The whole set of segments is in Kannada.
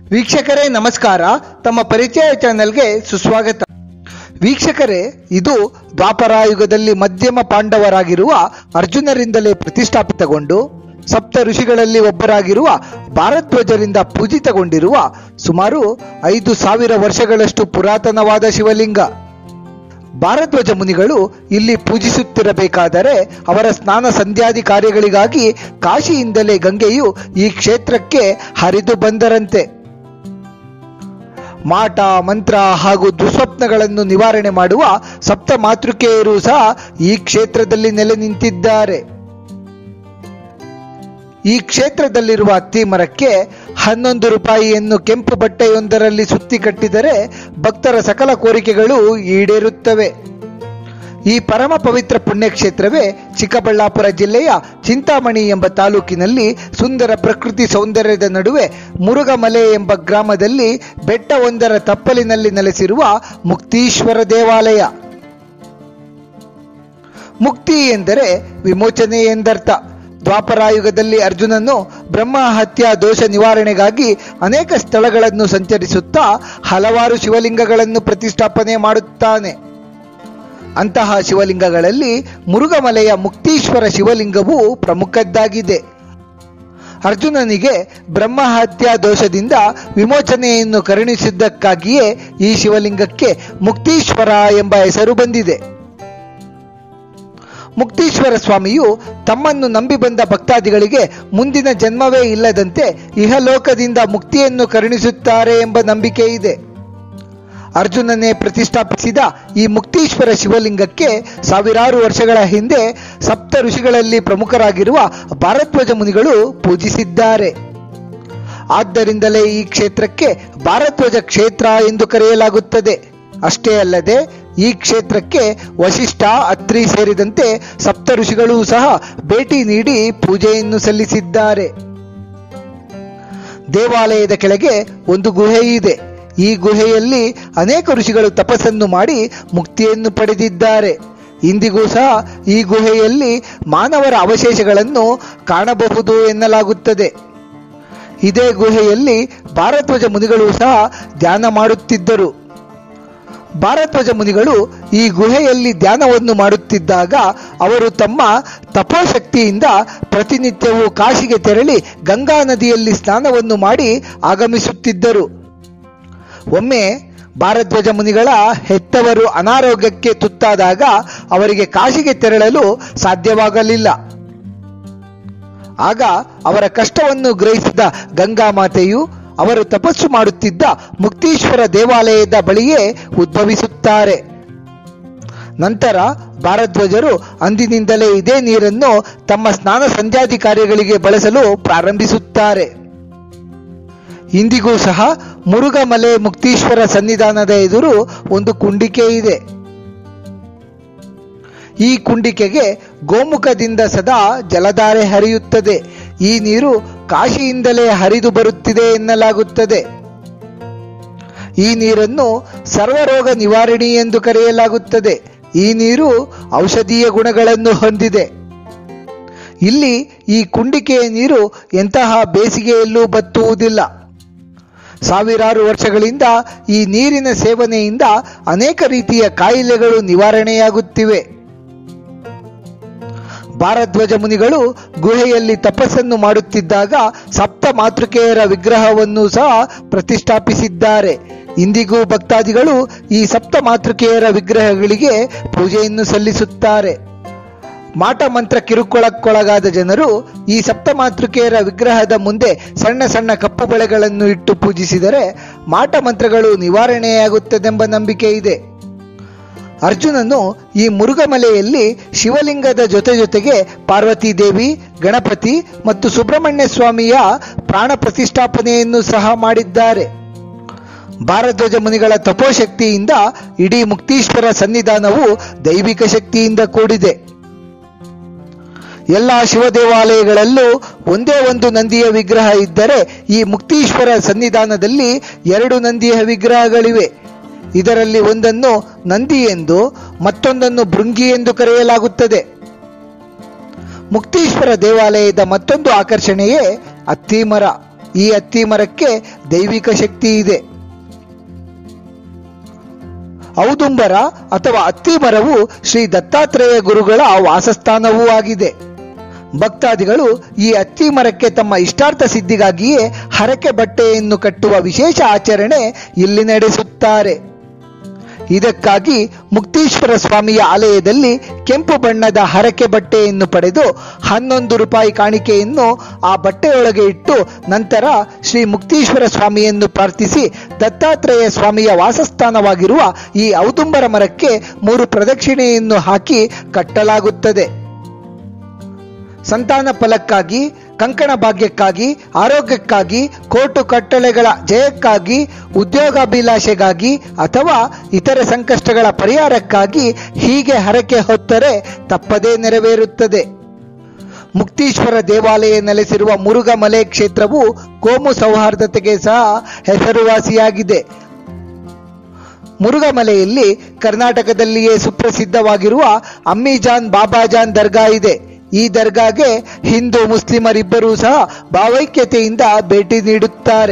ವೀಕ್ಷಕರೇ ನಮಸ್ಕಾರ ತಮ್ಮ ಪರಿಚಯ ಚಾನೆಲ್ಗೆ ಸುಸ್ವಾಗತ ವೀಕ್ಷಕರೇ ಇದು ದ್ವಾಪರಾಯುಗದಲ್ಲಿ ಮಧ್ಯಮ ಪಾಂಡವರಾಗಿರುವ ಅರ್ಜುನರಿಂದಲೇ ಪ್ರತಿಷ್ಠಾಪಿತಗೊಂಡು ಸಪ್ತ ಋಷಿಗಳಲ್ಲಿ ಒಬ್ಬರಾಗಿರುವ ಭಾರದ್ವಾಜರಿಂದ ಪೂಜಿತಗೊಂಡಿರುವ ಸುಮಾರು ಐದು ಸಾವಿರ ವರ್ಷಗಳಷ್ಟು ಪುರಾತನವಾದ ಶಿವಲಿಂಗ ಭಾರದ್ವಾಜ ಮುನಿಗಳು ಇಲ್ಲಿ ಪೂಜಿಸುತ್ತಿರಬೇಕಾದರೆ ಅವರ ಸ್ನಾನ ಸಂಧ್ಯಾದಿ ಕಾರ್ಯಗಳಿಗಾಗಿ ಕಾಶಿಯಿಂದಲೇ ಗಂಗೆಯು ಈ ಕ್ಷೇತ್ರಕ್ಕೆ ಹರಿದು ಬಂದರಂತೆ ಮಾಟ ಮಂತ್ರ ಹಾಗೂ ದುಸ್ವಪ್ನಗಳನ್ನು ನಿವಾರಣೆ ಮಾಡುವ ಸಪ್ತ ಮಾತೃಕೆಯರು ಸಹ ಈ ಕ್ಷೇತ್ರದಲ್ಲಿ ನೆಲೆ ನಿಂತಿದ್ದಾರೆ ಈ ಕ್ಷೇತ್ರದಲ್ಲಿರುವ ಅತ್ತಿ ಮರಕ್ಕೆ ಹನ್ನೊಂದು ರೂಪಾಯಿಯನ್ನು ಕೆಂಪು ಬಟ್ಟೆಯೊಂದರಲ್ಲಿ ಸುತ್ತಿ ಕಟ್ಟಿದರೆ ಭಕ್ತರ ಸಕಲ ಕೋರಿಕೆಗಳು ಈಡೇರುತ್ತವೆ ಈ ಪರಮ ಪವಿತ್ರ ಪುಣ್ಯಕ್ಷೇತ್ರವೇ ಚಿಕ್ಕಬಳ್ಳಾಪುರ ಜಿಲ್ಲೆಯ ಚಿಂತಾಮಣಿ ಎಂಬ ತಾಲೂಕಿನಲ್ಲಿ ಸುಂದರ ಪ್ರಕೃತಿ ಸೌಂದರ್ಯದ ನಡುವೆ ಮುರುಗಮಲೆ ಎಂಬ ಗ್ರಾಮದಲ್ಲಿ ಬೆಟ್ಟವೊಂದರ ತಪ್ಪಲಿನಲ್ಲಿ ನೆಲೆಸಿರುವ ಮುಕ್ತೀಶ್ವರ ದೇವಾಲಯ ಮುಕ್ತಿ ಎಂದರೆ ವಿಮೋಚನೆ ಎಂದರ್ಥ ದ್ವಾಪರಾಯುಗದಲ್ಲಿ ಅರ್ಜುನನು ಬ್ರಹ್ಮ ಹತ್ಯಾ ದೋಷ ನಿವಾರಣೆಗಾಗಿ ಅನೇಕ ಸ್ಥಳಗಳನ್ನು ಸಂಚರಿಸುತ್ತಾ ಹಲವಾರು ಶಿವಲಿಂಗಗಳನ್ನು ಪ್ರತಿಷ್ಠಾಪನೆ ಮಾಡುತ್ತಾನೆ ಅಂತಹ ಶಿವಲಿಂಗಗಳಲ್ಲಿ ಮುರುಗಮಲೆಯ ಮುಕ್ತೀಶ್ವರ ಶಿವಲಿಂಗವು ಪ್ರಮುಖದ್ದಾಗಿದೆ ಅರ್ಜುನನಿಗೆ ಬ್ರಹ್ಮ ಹತ್ಯಾ ದೋಷದಿಂದ ವಿಮೋಚನೆಯನ್ನು ಕರುಣಿಸಿದ್ದಕ್ಕಾಗಿಯೇ ಈ ಶಿವಲಿಂಗಕ್ಕೆ ಮುಕ್ತೀಶ್ವರ ಎಂಬ ಹೆಸರು ಬಂದಿದೆ ಮುಕ್ತೀಶ್ವರ ಸ್ವಾಮಿಯು ತಮ್ಮನ್ನು ನಂಬಿ ಬಂದ ಭಕ್ತಾದಿಗಳಿಗೆ ಮುಂದಿನ ಜನ್ಮವೇ ಇಲ್ಲದಂತೆ ಇಹಲೋಕದಿಂದ ಮುಕ್ತಿಯನ್ನು ಕರುಣಿಸುತ್ತಾರೆ ಎಂಬ ನಂಬಿಕೆ ಇದೆ ಅರ್ಜುನನೇ ಪ್ರತಿಷ್ಠಾಪಿಸಿದ ಈ ಮುಕ್ತೀಶ್ವರ ಶಿವಲಿಂಗಕ್ಕೆ ಸಾವಿರಾರು ವರ್ಷಗಳ ಹಿಂದೆ ಸಪ್ತ ಋಷಿಗಳಲ್ಲಿ ಪ್ರಮುಖರಾಗಿರುವ ಭಾರದ್ವಾಜ ಮುನಿಗಳು ಪೂಜಿಸಿದ್ದಾರೆ ಆದ್ದರಿಂದಲೇ ಈ ಕ್ಷೇತ್ರಕ್ಕೆ ಭಾರದ್ವಾಜ ಕ್ಷೇತ್ರ ಎಂದು ಕರೆಯಲಾಗುತ್ತದೆ ಅಷ್ಟೇ ಅಲ್ಲದೆ ಈ ಕ್ಷೇತ್ರಕ್ಕೆ ವಶಿಷ್ಠ ಅತ್ರಿ ಸೇರಿದಂತೆ ಸಪ್ತ ಋಷಿಗಳೂ ಸಹ ಭೇಟಿ ನೀಡಿ ಪೂಜೆಯನ್ನು ಸಲ್ಲಿಸಿದ್ದಾರೆ ದೇವಾಲಯದ ಕೆಳಗೆ ಒಂದು ಗುಹೆ ಇದೆ ಈ ಗುಹೆಯಲ್ಲಿ ಅನೇಕ ಋಷಿಗಳು ತಪಸ್ಸನ್ನು ಮಾಡಿ ಮುಕ್ತಿಯನ್ನು ಪಡೆದಿದ್ದಾರೆ ಇಂದಿಗೂ ಸಹ ಈ ಗುಹೆಯಲ್ಲಿ ಮಾನವರ ಅವಶೇಷಗಳನ್ನು ಕಾಣಬಹುದು ಎನ್ನಲಾಗುತ್ತದೆ ಇದೇ ಗುಹೆಯಲ್ಲಿ ಭಾರದ್ವಾಜ ಮುನಿಗಳು ಸಹ ಧ್ಯಾನ ಮಾಡುತ್ತಿದ್ದರು ಭಾರದ್ವಾಜ ಮುನಿಗಳು ಈ ಗುಹೆಯಲ್ಲಿ ಧ್ಯಾನವನ್ನು ಮಾಡುತ್ತಿದ್ದಾಗ ಅವರು ತಮ್ಮ ತಪೋಶಕ್ತಿಯಿಂದ ಪ್ರತಿನಿತ್ಯವೂ ಕಾಶಿಗೆ ತೆರಳಿ ಗಂಗಾ ನದಿಯಲ್ಲಿ ಸ್ನಾನವನ್ನು ಮಾಡಿ ಆಗಮಿಸುತ್ತಿದ್ದರು ಒಮ್ಮೆ ಭಾರದ್ವಾಜ ಮುನಿಗಳ ಹೆತ್ತವರು ಅನಾರೋಗ್ಯಕ್ಕೆ ತುತ್ತಾದಾಗ ಅವರಿಗೆ ಕಾಶಿಗೆ ತೆರಳಲು ಸಾಧ್ಯವಾಗಲಿಲ್ಲ ಆಗ ಅವರ ಕಷ್ಟವನ್ನು ಗ್ರಹಿಸಿದ ಗಂಗಾ ಮಾತೆಯು ಅವರು ತಪಸ್ಸು ಮಾಡುತ್ತಿದ್ದ ಮುಕ್ತೀಶ್ವರ ದೇವಾಲಯದ ಬಳಿಯೇ ಉದ್ಭವಿಸುತ್ತಾರೆ ನಂತರ ಭಾರದ್ವಾಜರು ಅಂದಿನಿಂದಲೇ ಇದೇ ನೀರನ್ನು ತಮ್ಮ ಸ್ನಾನ ಸಂಧ್ಯಾದಿ ಕಾರ್ಯಗಳಿಗೆ ಬಳಸಲು ಪ್ರಾರಂಭಿಸುತ್ತಾರೆ ಇಂದಿಗೂ ಸಹ ಮುರುಗಮಲೆ ಮುಕ್ತೀಶ್ವರ ಸನ್ನಿಧಾನದ ಎದುರು ಒಂದು ಕುಂಡಿಕೆ ಇದೆ ಈ ಕುಂಡಿಕೆಗೆ ಗೋಮುಖದಿಂದ ಸದಾ ಜಲಧಾರೆ ಹರಿಯುತ್ತದೆ ಈ ನೀರು ಕಾಶಿಯಿಂದಲೇ ಹರಿದು ಬರುತ್ತಿದೆ ಎನ್ನಲಾಗುತ್ತದೆ ಈ ನೀರನ್ನು ಸರ್ವರೋಗ ನಿವಾರಣಿ ಎಂದು ಕರೆಯಲಾಗುತ್ತದೆ ಈ ನೀರು ಔಷಧೀಯ ಗುಣಗಳನ್ನು ಹೊಂದಿದೆ ಇಲ್ಲಿ ಈ ಕುಂಡಿಕೆಯ ನೀರು ಎಂತಹ ಬೇಸಿಗೆಯಲ್ಲೂ ಬತ್ತುವುದಿಲ್ಲ ಸಾವಿರಾರು ವರ್ಷಗಳಿಂದ ಈ ನೀರಿನ ಸೇವನೆಯಿಂದ ಅನೇಕ ರೀತಿಯ ಕಾಯಿಲೆಗಳು ನಿವಾರಣೆಯಾಗುತ್ತಿವೆ ಭಾರದ್ವಾಜ ಮುನಿಗಳು ಗುಹೆಯಲ್ಲಿ ತಪಸ್ಸನ್ನು ಮಾಡುತ್ತಿದ್ದಾಗ ಸಪ್ತ ಮಾತೃಕೆಯರ ವಿಗ್ರಹವನ್ನು ಸಹ ಪ್ರತಿಷ್ಠಾಪಿಸಿದ್ದಾರೆ ಇಂದಿಗೂ ಭಕ್ತಾದಿಗಳು ಈ ಸಪ್ತ ಮಾತೃಕೆಯರ ವಿಗ್ರಹಗಳಿಗೆ ಪೂಜೆಯನ್ನು ಸಲ್ಲಿಸುತ್ತಾರೆ ಮಾಟ ಮಂತ್ರ ಕಿರುಕುಳಕ್ಕೊಳಗಾದ ಜನರು ಈ ಸಪ್ತ ಮಾತೃಕೆಯರ ವಿಗ್ರಹದ ಮುಂದೆ ಸಣ್ಣ ಸಣ್ಣ ಕಪ್ಪು ಬಳೆಗಳನ್ನು ಇಟ್ಟು ಪೂಜಿಸಿದರೆ ಮಾಟ ಮಂತ್ರಗಳು ನಿವಾರಣೆಯಾಗುತ್ತದೆಂಬ ನಂಬಿಕೆ ಇದೆ ಅರ್ಜುನನು ಈ ಮುರುಗಮಲೆಯಲ್ಲಿ ಶಿವಲಿಂಗದ ಜೊತೆ ಜೊತೆಗೆ ಪಾರ್ವತಿ ದೇವಿ ಗಣಪತಿ ಮತ್ತು ಸುಬ್ರಹ್ಮಣ್ಯ ಸ್ವಾಮಿಯ ಪ್ರಾಣ ಪ್ರತಿಷ್ಠಾಪನೆಯನ್ನು ಸಹ ಮಾಡಿದ್ದಾರೆ ಭಾರದ್ವಾಜ ಮುನಿಗಳ ತಪೋಶಕ್ತಿಯಿಂದ ಇಡೀ ಮುಕ್ತೀಶ್ವರ ಸನ್ನಿಧಾನವು ದೈವಿಕ ಶಕ್ತಿಯಿಂದ ಕೂಡಿದೆ ಎಲ್ಲ ಶಿವ ದೇವಾಲಯಗಳಲ್ಲೂ ಒಂದೇ ಒಂದು ನಂದಿಯ ವಿಗ್ರಹ ಇದ್ದರೆ ಈ ಮುಕ್ತೀಶ್ವರ ಸನ್ನಿಧಾನದಲ್ಲಿ ಎರಡು ನಂದಿಯ ವಿಗ್ರಹಗಳಿವೆ ಇದರಲ್ಲಿ ಒಂದನ್ನು ನಂದಿ ಎಂದು ಮತ್ತೊಂದನ್ನು ಭೃಂಗಿ ಎಂದು ಕರೆಯಲಾಗುತ್ತದೆ ಮುಕ್ತೀಶ್ವರ ದೇವಾಲಯದ ಮತ್ತೊಂದು ಆಕರ್ಷಣೆಯೇ ಅತ್ತಿ ಮರ ಈ ಅತ್ತಿ ಮರಕ್ಕೆ ದೈವಿಕ ಶಕ್ತಿ ಇದೆ ಔದುಂಬರ ಅಥವಾ ಅತ್ತಿ ಮರವು ಶ್ರೀ ದತ್ತಾತ್ರೇಯ ಗುರುಗಳ ವಾಸಸ್ಥಾನವೂ ಆಗಿದೆ ಭಕ್ತಾದಿಗಳು ಈ ಅತ್ತಿ ಮರಕ್ಕೆ ತಮ್ಮ ಇಷ್ಟಾರ್ಥ ಸಿದ್ಧಿಗಾಗಿಯೇ ಹರಕೆ ಬಟ್ಟೆಯನ್ನು ಕಟ್ಟುವ ವಿಶೇಷ ಆಚರಣೆ ಇಲ್ಲಿ ನಡೆಸುತ್ತಾರೆ ಇದಕ್ಕಾಗಿ ಮುಕ್ತೀಶ್ವರ ಸ್ವಾಮಿಯ ಆಲಯದಲ್ಲಿ ಕೆಂಪು ಬಣ್ಣದ ಹರಕೆ ಬಟ್ಟೆಯನ್ನು ಪಡೆದು ಹನ್ನೊಂದು ರೂಪಾಯಿ ಕಾಣಿಕೆಯನ್ನು ಆ ಬಟ್ಟೆಯೊಳಗೆ ಇಟ್ಟು ನಂತರ ಶ್ರೀ ಮುಕ್ತೀಶ್ವರ ಸ್ವಾಮಿಯನ್ನು ಪ್ರಾರ್ಥಿಸಿ ದತ್ತಾತ್ರೇಯ ಸ್ವಾಮಿಯ ವಾಸಸ್ಥಾನವಾಗಿರುವ ಈ ಔದುಂಬರ ಮರಕ್ಕೆ ಮೂರು ಪ್ರದಕ್ಷಿಣೆಯನ್ನು ಹಾಕಿ ಕಟ್ಟಲಾಗುತ್ತದೆ ಸಂತಾನ ಫಲಕ್ಕಾಗಿ ಕಂಕಣ ಭಾಗ್ಯಕ್ಕಾಗಿ ಆರೋಗ್ಯಕ್ಕಾಗಿ ಕೋಟು ಕಟ್ಟಳೆಗಳ ಜಯಕ್ಕಾಗಿ ಉದ್ಯೋಗಾಭಿಲಾಷೆಗಾಗಿ ಅಥವಾ ಇತರ ಸಂಕಷ್ಟಗಳ ಪರಿಹಾರಕ್ಕಾಗಿ ಹೀಗೆ ಹರಕೆ ಹೊತ್ತರೆ ತಪ್ಪದೇ ನೆರವೇರುತ್ತದೆ ಮುಕ್ತೀಶ್ವರ ದೇವಾಲಯ ನೆಲೆಸಿರುವ ಮುರುಘಮಲೆ ಕ್ಷೇತ್ರವು ಕೋಮು ಸೌಹಾರ್ದತೆಗೆ ಸಹ ಹೆಸರುವಾಸಿಯಾಗಿದೆ ಮುರುಘಮಲೆಯಲ್ಲಿ ಕರ್ನಾಟಕದಲ್ಲಿಯೇ ಸುಪ್ರಸಿದ್ಧವಾಗಿರುವ ಅಮ್ಮಿಜಾನ್ ಬಾಬಾಜಾನ್ ದರ್ಗಾ ಇದೆ ಈ ದರ್ಗಾಗೆ ಹಿಂದೂ ಮುಸ್ಲಿಮರಿಬ್ಬರೂ ಸಹ ಭಾವೈಕ್ಯತೆಯಿಂದ ಭೇಟಿ ನೀಡುತ್ತಾರೆ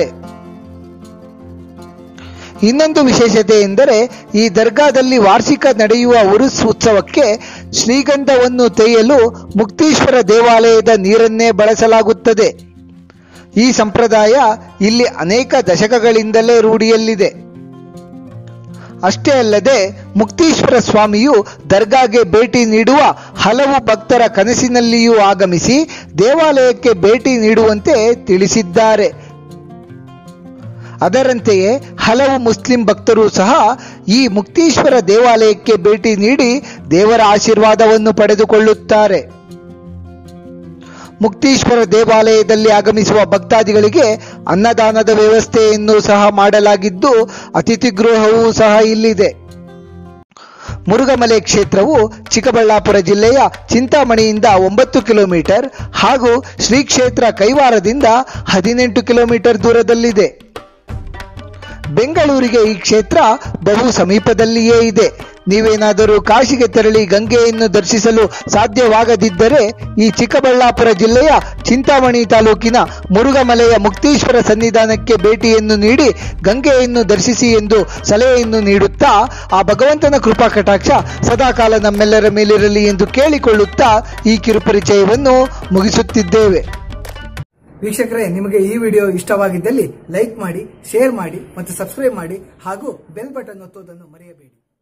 ಇನ್ನೊಂದು ವಿಶೇಷತೆ ಎಂದರೆ ಈ ದರ್ಗಾದಲ್ಲಿ ವಾರ್ಷಿಕ ನಡೆಯುವ ಉರುಸ್ ಉತ್ಸವಕ್ಕೆ ಶ್ರೀಗಂಧವನ್ನು ತೆಗೆಯಲು ಮುಕ್ತೀಶ್ವರ ದೇವಾಲಯದ ನೀರನ್ನೇ ಬಳಸಲಾಗುತ್ತದೆ ಈ ಸಂಪ್ರದಾಯ ಇಲ್ಲಿ ಅನೇಕ ದಶಕಗಳಿಂದಲೇ ರೂಢಿಯಲ್ಲಿದೆ ಅಷ್ಟೇ ಅಲ್ಲದೆ ಮುಕ್ತೀಶ್ವರ ಸ್ವಾಮಿಯು ದರ್ಗಾಗೆ ಭೇಟಿ ನೀಡುವ ಹಲವು ಭಕ್ತರ ಕನಸಿನಲ್ಲಿಯೂ ಆಗಮಿಸಿ ದೇವಾಲಯಕ್ಕೆ ಭೇಟಿ ನೀಡುವಂತೆ ತಿಳಿಸಿದ್ದಾರೆ ಅದರಂತೆಯೇ ಹಲವು ಮುಸ್ಲಿಂ ಭಕ್ತರು ಸಹ ಈ ಮುಕ್ತೀಶ್ವರ ದೇವಾಲಯಕ್ಕೆ ಭೇಟಿ ನೀಡಿ ದೇವರ ಆಶೀರ್ವಾದವನ್ನು ಪಡೆದುಕೊಳ್ಳುತ್ತಾರೆ ಮುಕ್ತೀಶ್ವರ ದೇವಾಲಯದಲ್ಲಿ ಆಗಮಿಸುವ ಭಕ್ತಾದಿಗಳಿಗೆ ಅನ್ನದಾನದ ವ್ಯವಸ್ಥೆಯನ್ನು ಸಹ ಮಾಡಲಾಗಿದ್ದು ಅತಿಥಿ ಗೃಹವೂ ಸಹ ಇಲ್ಲಿದೆ ಮುರುಘಮಲೆ ಕ್ಷೇತ್ರವು ಚಿಕ್ಕಬಳ್ಳಾಪುರ ಜಿಲ್ಲೆಯ ಚಿಂತಾಮಣಿಯಿಂದ ಒಂಬತ್ತು ಕಿಲೋಮೀಟರ್ ಹಾಗೂ ಶ್ರೀ ಕ್ಷೇತ್ರ ಕೈವಾರದಿಂದ ಹದಿನೆಂಟು ಕಿಲೋಮೀಟರ್ ದೂರದಲ್ಲಿದೆ ಬೆಂಗಳೂರಿಗೆ ಈ ಕ್ಷೇತ್ರ ಬಹು ಸಮೀಪದಲ್ಲಿಯೇ ಇದೆ ನೀವೇನಾದರೂ ಕಾಶಿಗೆ ತೆರಳಿ ಗಂಗೆಯನ್ನು ದರ್ಶಿಸಲು ಸಾಧ್ಯವಾಗದಿದ್ದರೆ ಈ ಚಿಕ್ಕಬಳ್ಳಾಪುರ ಜಿಲ್ಲೆಯ ಚಿಂತಾಮಣಿ ತಾಲೂಕಿನ ಮುರುಘಮಲೆಯ ಮುಕ್ತೀಶ್ವರ ಸನ್ನಿಧಾನಕ್ಕೆ ಭೇಟಿಯನ್ನು ನೀಡಿ ಗಂಗೆಯನ್ನು ದರ್ಶಿಸಿ ಎಂದು ಸಲಹೆಯನ್ನು ನೀಡುತ್ತಾ ಆ ಭಗವಂತನ ಕೃಪಾ ಕಟಾಕ್ಷ ಸದಾಕಾಲ ನಮ್ಮೆಲ್ಲರ ಮೇಲಿರಲಿ ಎಂದು ಕೇಳಿಕೊಳ್ಳುತ್ತಾ ಈ ಕಿರುಪರಿಚಯವನ್ನು ಮುಗಿಸುತ್ತಿದ್ದೇವೆ ವೀಕ್ಷಕರೇ ನಿಮಗೆ ಈ ವಿಡಿಯೋ ಇಷ್ಟವಾಗಿದ್ದಲ್ಲಿ ಲೈಕ್ ಮಾಡಿ ಶೇರ್ ಮಾಡಿ ಮತ್ತು ಸಬ್ಸ್ಕ್ರೈಬ್ ಮಾಡಿ ಹಾಗೂ ಬೆಲ್ ಬಟನ್ ಒತ್ತುವುದನ್ನು ಮರೆಯಬೇಡಿ